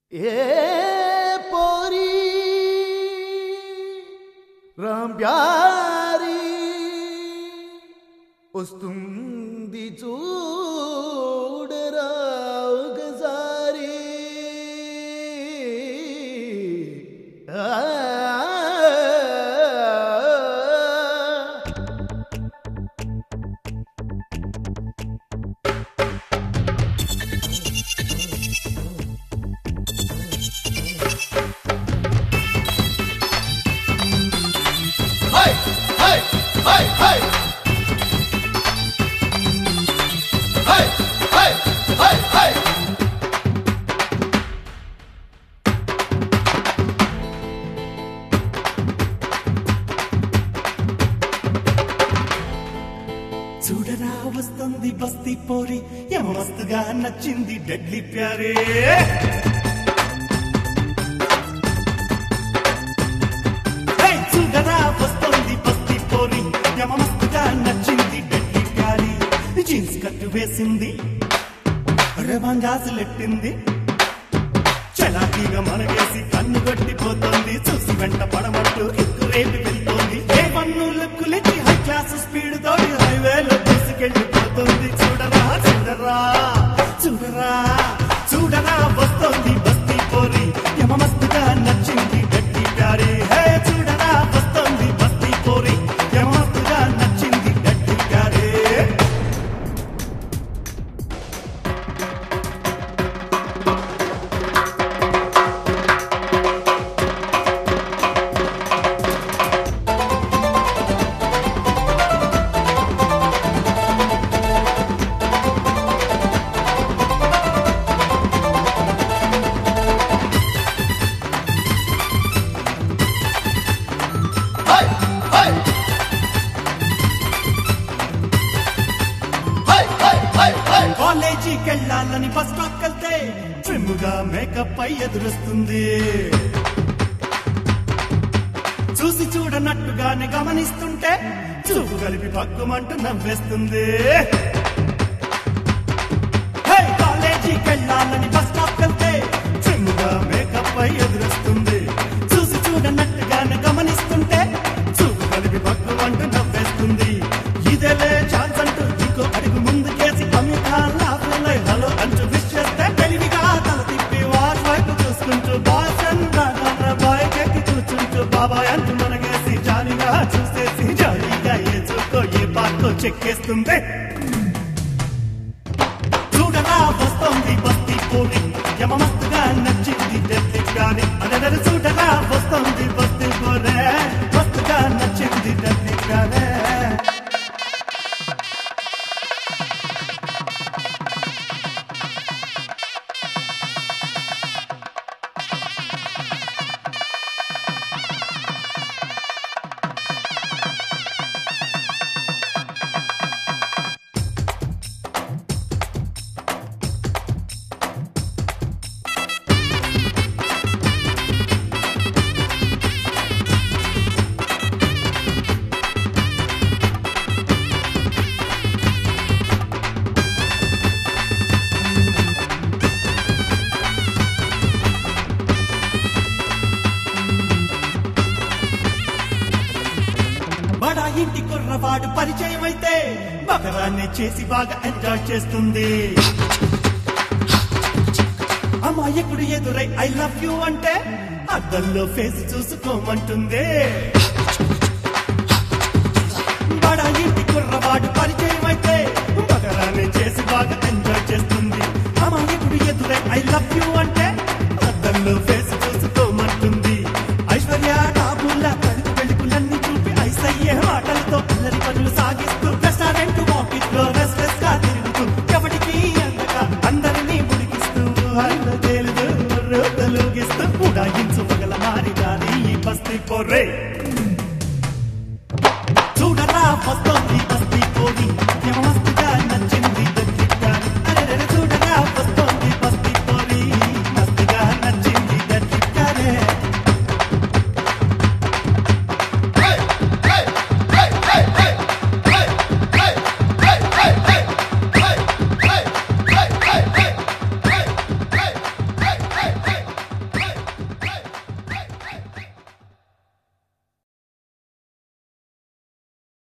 ఏ పోరి రాంప్యారి వస్తుంది చూడరా ఒకసారి ఆ Hey, hey, hey, hey. Hey, hey, hey, hey. చూడరా వస్తుంది బస్తీ పోరి మస్తుగా నచ్చింది డెడ్లీ ప్యారే హే, చూడరా వస్తుంది బస్తీ పోరి మస్తుగా నచ్చింది డెడ్లీ ప్యారీ జీన్స్ కట్టు వేసింది రెవంగాసులెట్టింది చలాకీగా మనగేసి కన్ను కొట్టిపోతుంది చూసి వెంట పడమంటూ ఎక్కువ రేపు వెళ్తోంది ఏ పన్ను లుక్కులెచ్చి హై క్లాస్ స్పీడ్ తోటి హైవేలో తీసుకెళ్ళిపోతుంది చూడరా చూడరా చూడరా చూడరా వస్తోంది బస్తీ పోరి యమ మస్తుగా నచ్చింది గట్టి ప్యారీ హే చూడరా వస్తోంది బస్తీ పోరి యమ మస్తుగా నచ్చింది గట్టి ప్యారీ Hey, hey. Hey, hey, hey, hey. కాలేజీకి వెళ్ళాలని బస్ స్టాప్ వెళ్తే ట్రిమ్గా మేకప్ అయి ఎదురొస్తుంది చూసి చూడనట్టుగానే గమనిస్తుంటే చూపు కలిపి పక్కుమంటూ నవ్వేస్తుంది హే, కాలేజీకి వెళ్ళాలని బస్ స్టాప్ వెళ్తే ట్రిమ్గా మేకప్ అయి ఎదురొస్తుంది చూసి చూడనట్టుగానే గమనిస్తుంటే చూపు కలిపి పక్కుమంటూ నవ్వేస్తుంది ఇదేలే ఛాన్స్ అంటూ ఇంకో అడుగు ముందుకేసి అమితాల్లా హలో అంటూ విష్ చేస్తే తెలివిగా తల తిప్పి వాచ్ వైపు చూసుకుంటూ బాస్ బాయ్ ఎక్కి కూర్చుంటూ బాబాయ్ అంటూ మనగేసి జాలిగా చూసేసి జాలిగా ఏ చూకో ఏ పార్కో చెక్కేస్తుంది చూడరా వస్తోంది బస్తీ పూరి యమమస్తుగా నచ్చింది డెల్లి గాని అదనరు చూడరా వస్తోంది బస్తీ పూరే మస్తుగా నచ్చింది డెల్లి గానే బడా ఇంటి కుర్రవాడు పరిచయం అయితే బకరాన్ని చేసి బాగా ఎంజాయ్ చేస్తుంది అమాయకుడు ఎదురై ఐ లవ్ యూ అంటే అద్దంలో ఫేస్ చూసుకోమంటుంది బడా ఇంటి కుర్రవాడు పరిచయం అయితే బకరాన్ని చేసి బాగా ఎంజాయ్ చేస్తుంది అమాయకుడు ఎదురై ఐ లవ్ యూ అంటే అద్దంలో ఫేస్ చూసుకోమంటుంది ఐశ్వర్య డాబుల్లా కడుపు వెలుగులన్నీ చూపి ఐస్ అయ్యే మాటలతో పిల్లరి పనులు సాగిస్తూ రెస్టారెంట్ ఆఫీస్ లో రెస్ట్లెస్ గా తిరుగుతూ ఎవరికి అందగా అందరినీ ముడికిస్తూ హల్ల తేలుతూ రోజులుగిస్తూ ఉడాయించు పగల మారిదాని ఈ బస్తీ పొర్రే చూడరా వస్తోంది బస్తీ పోని మస్తుగా నచ్చిన